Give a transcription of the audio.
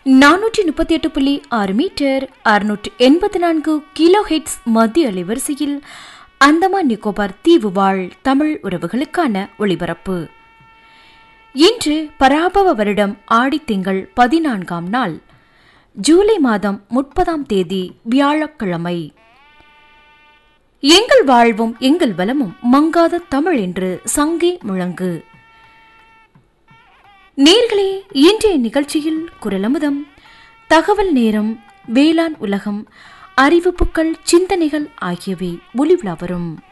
நானூற்றி முப்பத்தி எட்டு புள்ளி ஆறு மீட்டர் அறுநூற்று எண்பத்தி நான்கு கிலோ ஹெட்ஸ் மத்திய அலைவரிசையில் அந்தமான் நிக்கோபார் தீவு வாழ் தமிழ் உறவுகளுக்கான ஒளிபரப்பு இன்று பராபவ வருடம் ஆடித்திங்கள் பதினான்காம் நாள் ஜூலை மாதம் முப்பதாம் தேதி வியாழக்கிழமை எங்கள் வாழ்வும் எங்கள் வளமும் மங்காத தமிழ் என்று சங்கே முழங்கு நேர்களே இன்றைய நிகழ்ச்சியில் குரலமுதம் தகவல் நேரம் வேளாண் உலகம் அறிவிப்புகள் சிந்தனைகள் ஆகியவை ஒளிவிழா வரும்